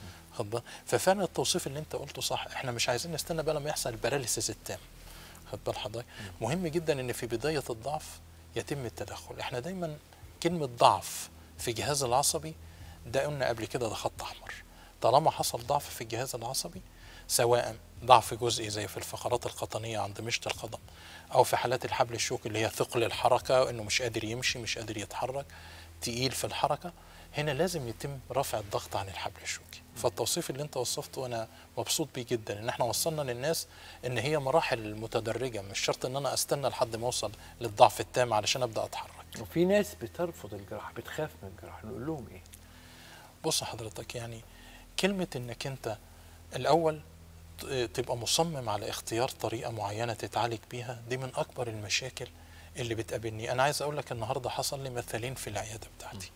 خد بالك ففعلا التوصيف اللي انت قلته صح احنا مش عايزين نستنى بقى لما يحصل الباراليسيس التام خد بال حضرتك مهم جدا ان في بدايه الضعف يتم التدخل احنا دايما كلمه ضعف في الجهاز العصبي ده قلنا قبل كده ده خط احمر طالما حصل ضعف في الجهاز العصبي سواء ضعف جزئي زي في الفقرات القطنيه عند مشط القدم او في حالات الحبل الشوكي اللي هي ثقل الحركه انه مش قادر يمشي مش قادر يتحرك تقيل في الحركه هنا لازم يتم رفع الضغط عن الحبل الشوكي فالتوصيف اللي انت وصفته انا مبسوط بيه جدا ان احنا وصلنا للناس ان هي مراحل متدرجه مش شرط ان انا استنى لحد ما اوصل للضعف التام علشان ابدا اتحرك وفي ناس بترفض الجراحه بتخاف من الجراحه نقول لهم ايه بص حضرتك يعني كلمه انك انت الاول ت- تبقى مصمم على اختيار طريقه معينه تتعالج بيها دي من اكبر المشاكل اللي بتقابلني انا عايز اقول لك النهارده حصل لي مثالين في العياده بتاعتي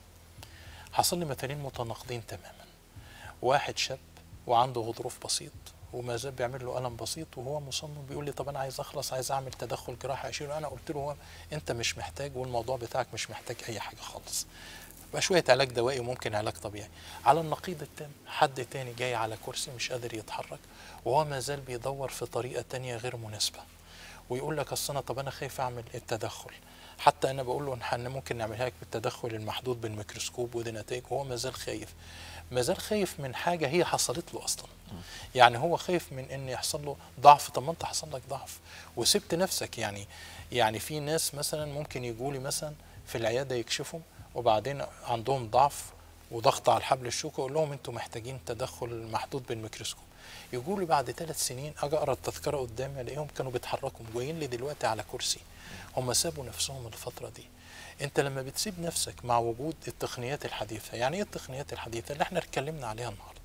حصل لي مثالين متناقضين تماما واحد شاب وعنده غضروف بسيط وما زال بيعمل له الم بسيط وهو مصمم بيقول لي طب انا عايز اخلص عايز اعمل تدخل جراحي اشيله انا قلت له هو انت مش محتاج والموضوع بتاعك مش محتاج اي حاجه خالص بقى شويه علاج دوائي وممكن علاج طبيعي على النقيض التام حد تاني جاي على كرسي مش قادر يتحرك وهو ما زال بيدور في طريقه تانية غير مناسبه ويقول لك اصل انا طب انا خايف اعمل التدخل حتى انا بقول له احنا ممكن نعملها لك بالتدخل المحدود بالميكروسكوب ودي نتائج وهو ما زال خايف ما زال خايف من حاجه هي حصلت له اصلا يعني هو خايف من ان يحصل له ضعف طب ما انت حصل لك ضعف وسبت نفسك يعني يعني في ناس مثلا ممكن يجوا لي مثلا في العياده يكشفهم وبعدين عندهم ضعف وضغط على الحبل الشوكي اقول لهم انتم محتاجين تدخل محدود بالميكروسكوب يقولوا لي بعد ثلاث سنين اجي اقرا التذكره قدامي الاقيهم كانوا بيتحركوا جايين لي دلوقتي على كرسي هم سابوا نفسهم الفتره دي انت لما بتسيب نفسك مع وجود التقنيات الحديثه يعني ايه التقنيات الحديثه اللي احنا اتكلمنا عليها النهارده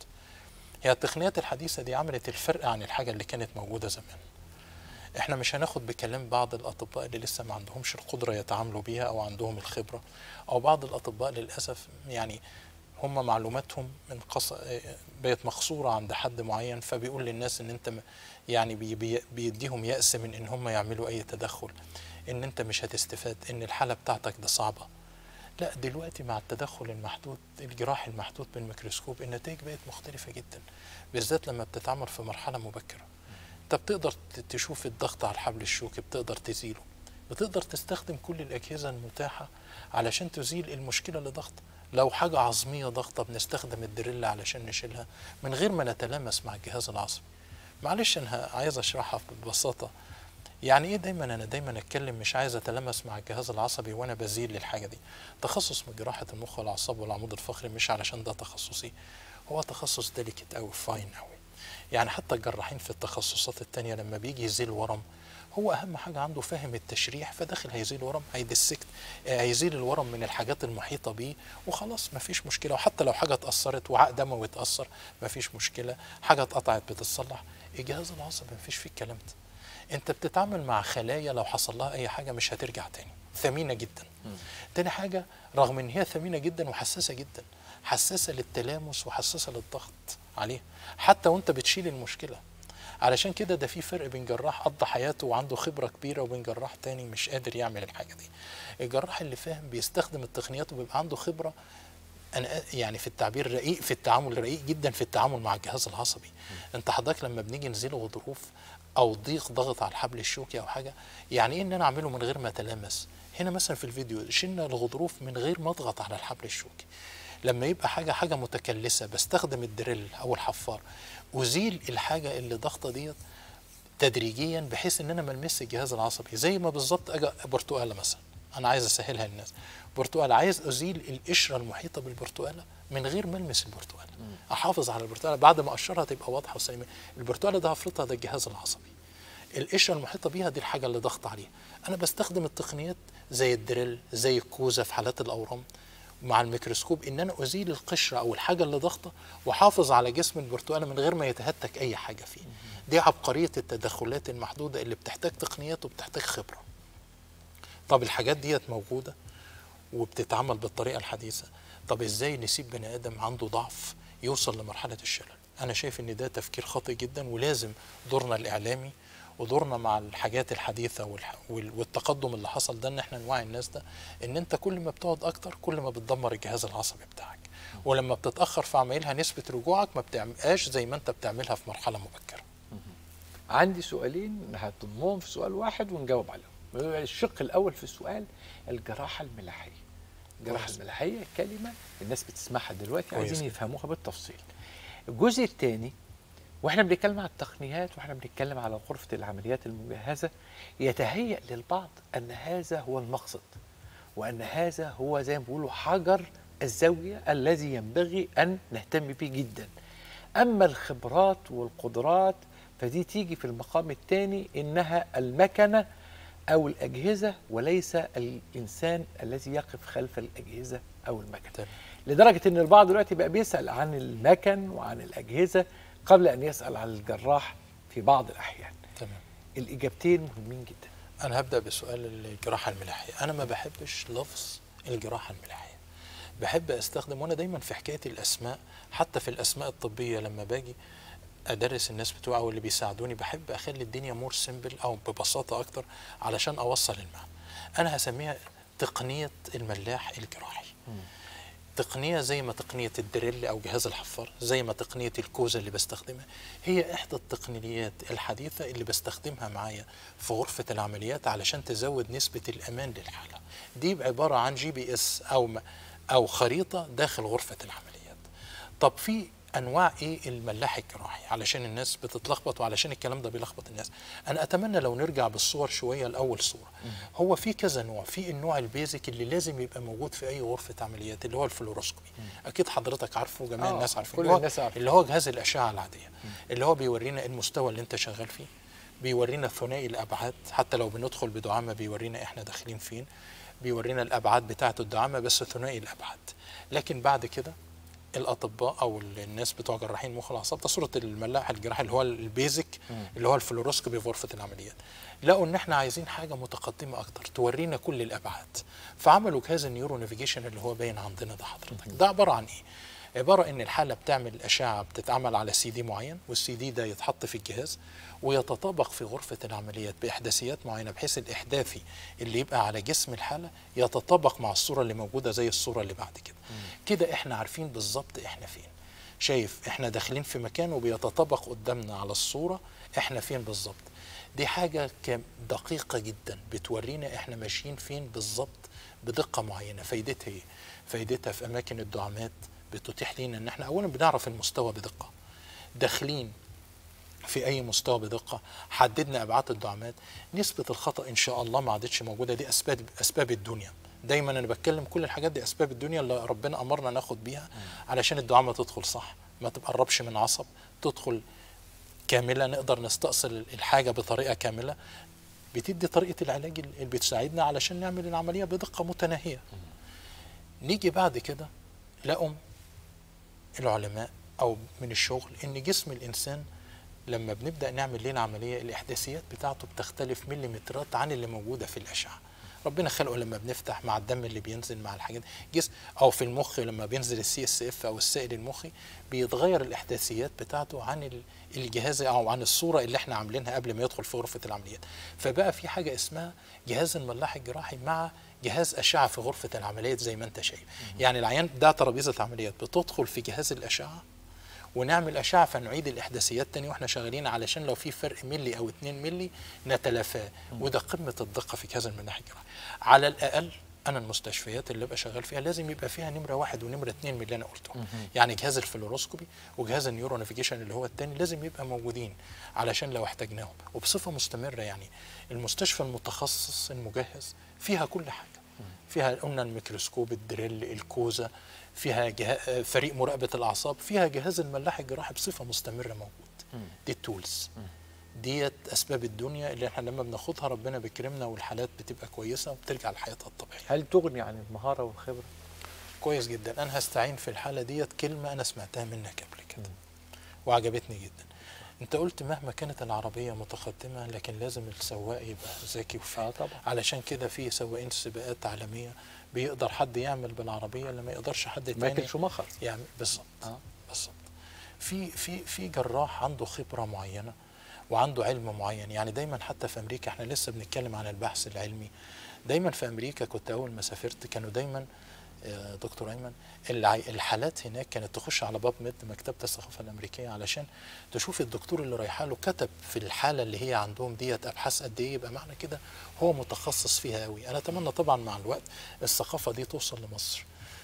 هي التقنيات الحديثه دي عملت الفرق عن الحاجه اللي كانت موجوده زمان احنا مش هناخد بكلام بعض الاطباء اللي لسه ما عندهمش القدره يتعاملوا بيها او عندهم الخبره او بعض الاطباء للاسف يعني هم معلوماتهم من قص... بقت مقصوره عند حد معين فبيقول للناس ان انت م- يعني بي... بي... بيديهم يأس من ان هم يعملوا اي تدخل ان انت مش هتستفاد ان الحاله بتاعتك ده صعبه لا دلوقتي مع التدخل المحدود الجراحي المحدود بالميكروسكوب النتائج بقت مختلفه جدا بالذات لما بتتعمل في مرحله مبكره انت بتقدر ت- تشوف الضغط على الحبل الشوكي بتقدر تزيله بتقدر تستخدم كل الاجهزه المتاحه علشان تزيل المشكله اللي ضغط لو حاجه عظميه ضغطه بنستخدم الدريل علشان نشيلها من غير ما نتلامس مع الجهاز العصبي معلش انا عايز اشرحها ببساطه يعني ايه دايما انا دايما اتكلم مش عايز اتلمس مع الجهاز العصبي وانا بزيل للحاجه دي تخصص من جراحه المخ والاعصاب والعمود الفقري مش علشان ده تخصصي هو تخصص ديليكت قوي فاين قوي يعني حتى الجراحين في التخصصات التانية لما بيجي يزيل ورم هو اهم حاجه عنده فاهم التشريح فداخل هيزيل ورم هيدسكت آه، هيزيل الورم من الحاجات المحيطه بيه وخلاص مفيش مشكله وحتى لو حاجه اتاثرت وعاء دموي اتاثر مفيش مشكله حاجه اتقطعت بتتصلح الجهاز العصبي مفيش فيه الكلام ده انت بتتعامل مع خلايا لو حصل لها اي حاجه مش هترجع تاني ثمينه جدا تاني حاجه رغم ان هي ثمينه جدا وحساسه جدا حساسه للتلامس وحساسه للضغط عليها حتى وانت بتشيل المشكله علشان كده ده في فرق بين جراح قضى حياته وعنده خبره كبيره وبين جراح تاني مش قادر يعمل الحاجه دي الجراح اللي فاهم بيستخدم التقنيات وبيبقى عنده خبره انا يعني في التعبير رقيق في التعامل رقيق جدا في التعامل مع الجهاز العصبي انت حضرتك لما بنيجي نزيل غضروف او ضيق ضغط على الحبل الشوكي او حاجه يعني ايه ان انا اعمله من غير ما اتلامس هنا مثلا في الفيديو شلنا الغضروف من غير ما اضغط على الحبل الشوكي لما يبقى حاجه حاجه متكلسه بستخدم الدريل او الحفار ازيل الحاجه اللي ضغطه ديت تدريجيا بحيث ان انا ما المس الجهاز العصبي زي ما بالظبط اجي برتقاله مثلا انا عايز اسهلها للناس برتقاله عايز ازيل القشره المحيطه بالبرتقاله من غير ما المس البرتقاله احافظ على البرتقاله بعد ما اقشرها تبقى واضحه وسليمه البرتقاله ده هفرطها ده الجهاز العصبي القشره المحيطه بيها دي الحاجه اللي ضغط عليها انا بستخدم التقنيات زي الدريل زي الكوزه في حالات الاورام مع الميكروسكوب ان انا ازيل القشره او الحاجه اللي ضغطه واحافظ على جسم البرتقاله من غير ما يتهتك اي حاجه فيه دي عبقريه التدخلات المحدوده اللي بتحتاج تقنيات وبتحتاج خبره طب الحاجات ديت موجوده وبتتعمل بالطريقه الحديثه طب ازاي نسيب بني ادم عنده ضعف يوصل لمرحله الشلل انا شايف ان ده تفكير خاطئ جدا ولازم دورنا الاعلامي ودورنا مع الحاجات الحديثه والح- وال- والتقدم اللي حصل ده ان احنا نوعي الناس ده ان انت كل ما بتقعد اكتر كل ما بتدمر الجهاز العصبي بتاعك ولما بتتاخر في عمايلها نسبه رجوعك ما بتبقاش زي ما انت بتعملها في مرحله مبكره عندي سؤالين هضمهم في سؤال واحد ونجاوب عليهم الشق الاول في السؤال الجراحه الملاحيه الجراحه كويس. الملاحيه كلمه الناس بتسمعها دلوقتي كويس عايزين جدا. يفهموها بالتفصيل الجزء الثاني واحنا بنتكلم على التقنيات واحنا بنتكلم على غرفه العمليات المجهزه يتهيأ للبعض ان هذا هو المقصد وان هذا هو زي ما بيقولوا حجر الزاويه الذي ينبغي ان نهتم به جدا اما الخبرات والقدرات فدي تيجي في المقام الثاني انها المكنه او الاجهزه وليس الانسان الذي يقف خلف الاجهزه او المكن تمام. لدرجه ان البعض دلوقتي بقى بيسال عن المكن وعن الاجهزه قبل ان يسال عن الجراح في بعض الاحيان تمام الاجابتين مهمين جدا انا هبدا بسؤال الجراحه الملاحيه انا ما بحبش لفظ الجراحه الملاحيه بحب استخدم وانا دايما في حكايه الاسماء حتى في الاسماء الطبيه لما باجي ادرس الناس بتوعي او اللي بيساعدوني بحب اخلي الدنيا مور سيمبل او ببساطه اكتر علشان اوصل المعنى انا هسميها تقنيه الملاح الجراحي تقنية زي ما تقنية الدريل أو جهاز الحفار زي ما تقنية الكوزة اللي بستخدمها هي إحدى التقنيات الحديثة اللي بستخدمها معايا في غرفة العمليات علشان تزود نسبة الأمان للحالة دي عبارة عن جي بي إس أو م- أو خريطة داخل غرفة العمليات طب في انواع ايه الملاح الجراحي علشان الناس بتتلخبط وعلشان الكلام ده بيلخبط الناس انا اتمنى لو نرجع بالصور شويه لاول صوره هو في كذا نوع في النوع البيزك اللي لازم يبقى موجود في اي غرفه عمليات اللي هو الفلوروسكوبي اكيد حضرتك عارفه جميع آه، الناس عارفين كل اللي هو- الناس عارفة. اللي هو جهاز الاشعه العاديه اللي هو بيورينا المستوى اللي انت شغال فيه بيورينا ثنائي الابعاد حتى لو بندخل بدعامه بيورينا احنا داخلين فين بيورينا الابعاد بتاعه الدعامه بس ثنائي الابعاد لكن بعد كده الاطباء او الناس بتوع جراحين مخ والاعصاب ده صوره الملاح الجراحي اللي هو البيزك اللي هو الفلوروسكوبي في غرفه العمليات لقوا ان احنا عايزين حاجه متقدمه اكتر تورينا كل الابعاد فعملوا جهاز النيورو نافيجيشن اللي هو باين عندنا ده حضرتك ده عباره عن ايه عباره ان الحاله بتعمل اشعه بتتعمل على سي دي معين والسي دي ده يتحط في الجهاز ويتطابق في غرفه العمليات باحداثيات معينه بحيث الاحداثي اللي يبقى على جسم الحاله يتطابق مع الصوره اللي موجوده زي الصوره اللي بعد كده كده احنا عارفين بالظبط احنا فين شايف احنا داخلين في مكان وبيتطابق قدامنا على الصوره احنا فين بالظبط دي حاجه كم- دقيقه جدا بتورينا احنا ماشيين فين بالظبط بدقه معينه فايدتها ايه فايدتها في اماكن الدعامات بتتيح لنا ان احنا اولا بنعرف المستوى بدقه داخلين في اي مستوى بدقه حددنا ابعاد الدعامات نسبه الخطا ان شاء الله ما عادتش موجوده دي اسباب اسباب الدنيا دايما انا بتكلم كل الحاجات دي اسباب الدنيا اللي ربنا امرنا ناخد بيها علشان الدعامه تدخل صح ما تقربش من عصب تدخل كامله نقدر نستأصل الحاجه بطريقه كامله بتدي طريقه العلاج اللي بتساعدنا علشان نعمل العمليه بدقه متناهيه نيجي بعد كده لقوا العلماء او من الشغل ان جسم الانسان لما بنبدا نعمل لنا عمليه الاحداثيات بتاعته بتختلف مليمترات عن اللي موجوده في الاشعه ربنا خلقه لما بنفتح مع الدم اللي بينزل مع الحاجات جسم او في المخ لما بينزل السي اس اف او السائل المخي بيتغير الاحداثيات بتاعته عن ال- الجهاز او عن الصوره اللي احنا عاملينها قبل ما يدخل في غرفه العمليات فبقى في حاجه اسمها جهاز الملاح الجراحي مع جهاز اشعه في غرفه العمليات زي ما انت شايف يعني العيان ده ترابيزه عمليات بتدخل في جهاز الاشعه ونعمل اشعه فنعيد الاحداثيات تاني واحنا شغالين علشان لو في فرق ملي او 2 ملي نتلافاه وده قمه الدقه في جهاز الملاح الجراحي على الاقل انا المستشفيات اللي ابقى شغال فيها لازم يبقى فيها نمره واحد ونمره اثنين من اللي انا قلتهم يعني جهاز الفلوروسكوبي وجهاز النيورو نافيجيشن اللي هو الثاني لازم يبقى موجودين علشان لو احتاجناهم وبصفه مستمره يعني المستشفى المتخصص المجهز فيها كل حاجه فيها قلنا الميكروسكوب الدريل الكوزا فيها جه... فريق مراقبه الاعصاب فيها جهاز الملاح الجراحي بصفه مستمره موجود دي التولز ديت اسباب الدنيا اللي احنا لما بناخدها ربنا بيكرمنا والحالات بتبقى كويسه وبترجع لحياتها الطبيعيه هل تغني عن المهاره والخبره؟ كويس جدا انا هستعين في الحاله ديت كلمه انا سمعتها منك قبل كده وعجبتني جدا انت قلت مهما كانت العربيه متقدمه لكن لازم السواق يبقى ذكي وفاهم اه طبعا علشان كده في سواقين سباقات عالميه بيقدر حد يعمل بالعربيه اللي ما يقدرش حد مايكل تاني شوماخر يعمل بالظبط اه بالظبط في في في جراح عنده خبره معينه وعنده علم معين يعني دايما حتى في امريكا احنا لسه بنتكلم عن البحث العلمي دايما في امريكا كنت اول ما سافرت كانوا دايما آه، دكتور ايمن الع- الحالات هناك كانت تخش على باب ميد مكتبه الثقافه الامريكيه علشان تشوف الدكتور اللي رايحه له كتب في الحاله اللي هي عندهم ديت ابحاث قد ايه يبقى معنى كده هو متخصص فيها قوي انا اتمنى طبعا مع الوقت الثقافه دي توصل لمصر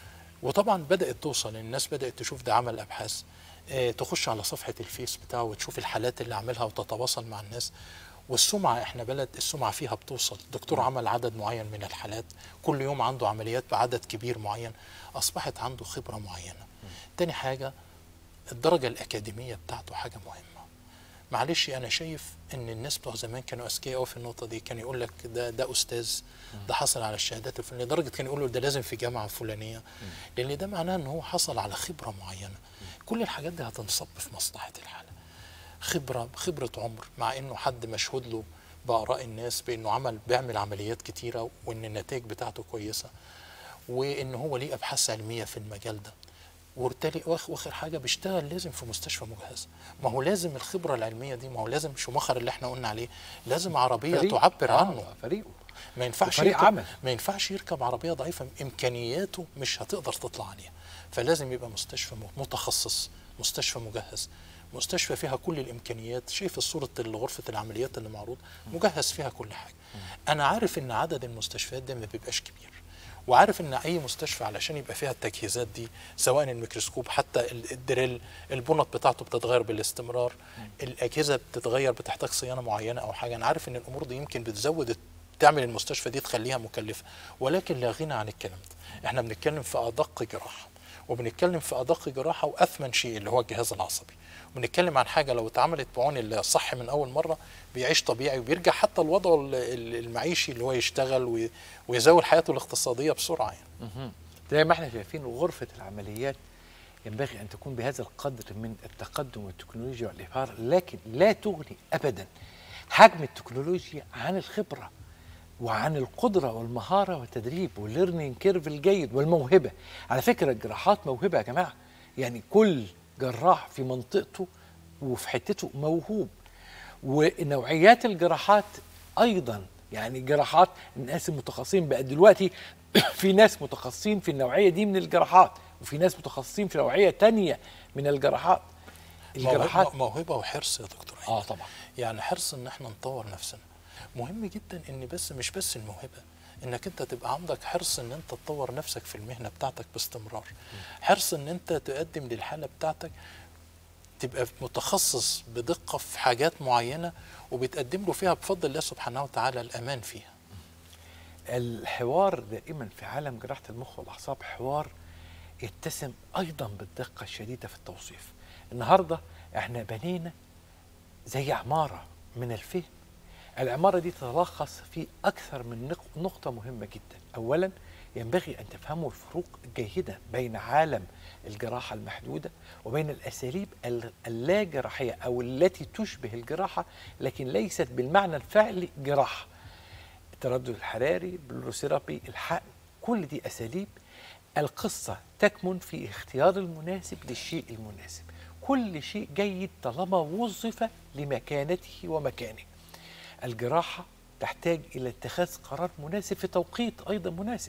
وطبعا بدات توصل الناس بدات تشوف ده عمل ابحاث آه، تخش على صفحه الفيس بتاعه وتشوف الحالات اللي عاملها وتتواصل مع الناس والسمعه احنا بلد السمعه فيها بتوصل الدكتور عمل عدد معين من الحالات كل يوم عنده عمليات بعدد كبير معين اصبحت عنده خبره معينه تاني حاجه الدرجه الاكاديميه بتاعته حاجه مهمه معلش انا شايف ان الناس بتوع زمان كانوا اذكياء قوي في النقطه دي كان يقول لك ده ده استاذ ده حصل على الشهادات الفلانيه لدرجه كان يقولوا ده لازم في جامعه فلانيه لان ده معناه ان هو حصل على خبره معينه كل الحاجات دي هتنصب في مصلحه الحاله خبره خبره عمر مع انه حد مشهود له باراء الناس بانه عمل بيعمل عمليات كتيره وان النتائج بتاعته كويسه وان هو ليه ابحاث علميه في المجال ده وبالتالي واخ- واخر حاجه بيشتغل لازم في مستشفى مجهزه ما هو لازم الخبره العلميه دي ما هو لازم شوماخر اللي احنا قلنا عليه لازم عربيه فريق. تعبر آه، عنه فريقه ما ينفعش وفريق يركب عمل. ما ينفعش يركب عربيه ضعيفه امكانياته مش هتقدر تطلع عليها فلازم يبقى مستشفى م- متخصص مستشفى مجهز مستشفى فيها كل الامكانيات شايف صوره غرفه العمليات اللي معروض مجهز فيها كل حاجه انا عارف ان عدد المستشفيات ده ما بيبقاش كبير وعارف ان اي مستشفى علشان يبقى فيها التجهيزات دي سواء الميكروسكوب حتى ال- الدريل البنط بتاعته بتتغير بالاستمرار الاجهزه بتتغير بتحتاج صيانه معينه او حاجه انا عارف ان الامور دي يمكن بتزود تعمل المستشفى دي تخليها مكلفه ولكن لا غنى عن الكلام ده احنا بنتكلم في ادق جراحه وبنتكلم في ادق جراحه واثمن شيء اللي هو الجهاز العصبي بنتكلم عن حاجه لو اتعملت بعون الله صح من اول مره بيعيش طبيعي وبيرجع حتى لوضعه ال- ال- المعيشي اللي هو يشتغل وي- ويزود حياته الاقتصاديه بسرعه يعني زي ما احنا شايفين غرفة العمليات ينبغي أن تكون بهذا القدر من التقدم والتكنولوجيا والإبهار لكن لا تغني أبدا حجم التكنولوجيا عن الخبرة وعن القدرة والمهارة والتدريب والليرنينج كيرف الجيد والموهبة على فكرة الجراحات موهبة يا جماعة يعني كل جراح في منطقته وفي حتته موهوب ونوعيات الجراحات ايضا يعني جراحات الناس المتخصصين بقى دلوقتي في ناس متخصصين في النوعيه دي من الجراحات وفي ناس متخصصين في نوعيه تانية من الجراحات الجراحات موهبة- موهبه وحرص يا دكتور اه طبعا يعني حرص ان احنا نطور نفسنا مهم جدا ان بس مش بس الموهبه انك انت تبقى عندك حرص ان انت تطور نفسك في المهنه بتاعتك باستمرار حرص ان انت تقدم للحاله بتاعتك تبقى متخصص بدقه في حاجات معينه وبتقدم له فيها بفضل الله سبحانه وتعالى الامان فيها الحوار دائما في عالم جراحه المخ والاعصاب حوار يتسم ايضا بالدقه الشديده في التوصيف النهارده احنا بنينا زي عماره من الفهم العماره دي تتلخص في اكثر من نق- نقطه مهمه جدا اولا ينبغي ان تفهموا الفروق جيدا بين عالم الجراحه المحدوده وبين الاساليب ال- اللا جراحيه او التي تشبه الجراحه لكن ليست بالمعنى الفعلي جراحه التردد الحراري بلوروثيرابي الحقن كل دي اساليب القصه تكمن في اختيار المناسب للشيء المناسب كل شيء جيد طالما وظف لمكانته ومكانه الجراحه تحتاج الى اتخاذ قرار مناسب في توقيت ايضا مناسب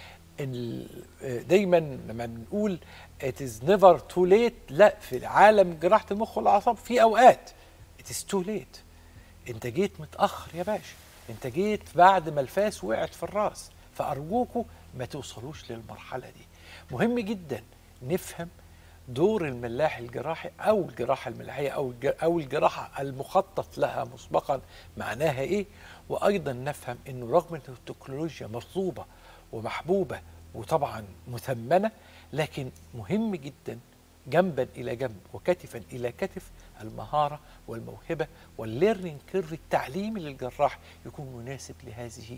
ال- دايما لما بنقول it is never too late لا في عالم جراحه المخ والاعصاب في اوقات it is too late انت جيت متاخر يا باشا انت جيت بعد ما الفاس وقعت في الراس فارجوكوا ما توصلوش للمرحله دي مهم جدا نفهم دور الملاح الجراحي او الجراحه الملاحيه او الج- او الجراحه المخطط لها مسبقا معناها ايه وايضا نفهم انه رغم ان التكنولوجيا مطلوبه ومحبوبه وطبعا مثمنه لكن مهم جدا جنبا الى جنب وكتفا الى كتف المهاره والموهبه والليرنينج كيرف التعليمي للجراح يكون مناسب لهذه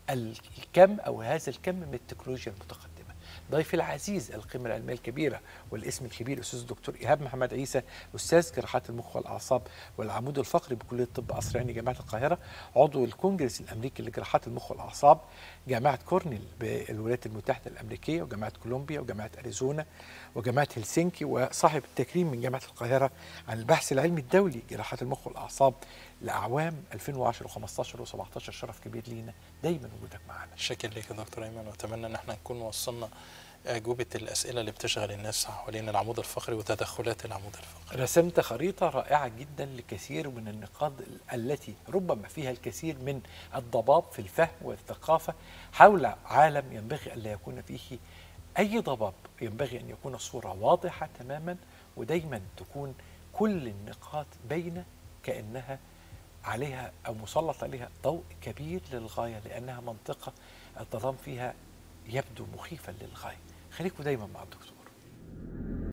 الكم او هذا الكم من التكنولوجيا المتقدمه. ضيفي العزيز القيمه العلميه الكبيره والاسم الكبير الاستاذ الدكتور ايهاب محمد عيسى استاذ جراحات المخ والاعصاب والعمود الفقري بكليه طب قصر عيني جامعه القاهره عضو الكونجرس الامريكي لجراحات المخ والاعصاب جامعه كورنيل بالولايات المتحده الامريكيه وجامعه كولومبيا وجامعه اريزونا وجامعه هلسنكي وصاحب التكريم من جامعه القاهره عن البحث العلمي الدولي جراحات المخ والاعصاب لاعوام 2010 و15 و17 شرف كبير لينا دايما وجودك معنا شكرا لك يا دكتور ايمن واتمنى ان احنا نكون وصلنا اجوبه الاسئله اللي بتشغل الناس حوالين العمود الفقري وتدخلات العمود الفقري رسمت خريطة رائعة جدا لكثير من النقاط التي ربما فيها الكثير من الضباب في الفهم والثقافة حول عالم ينبغي أن لا يكون فيه أي ضباب ينبغي أن يكون الصورة واضحة تماما ودايما تكون كل النقاط بين كأنها عليها أو مسلط عليها ضوء كبير للغاية لأنها منطقة الظلام فيها يبدو مخيفا للغاية خليكم دايما مع الدكتور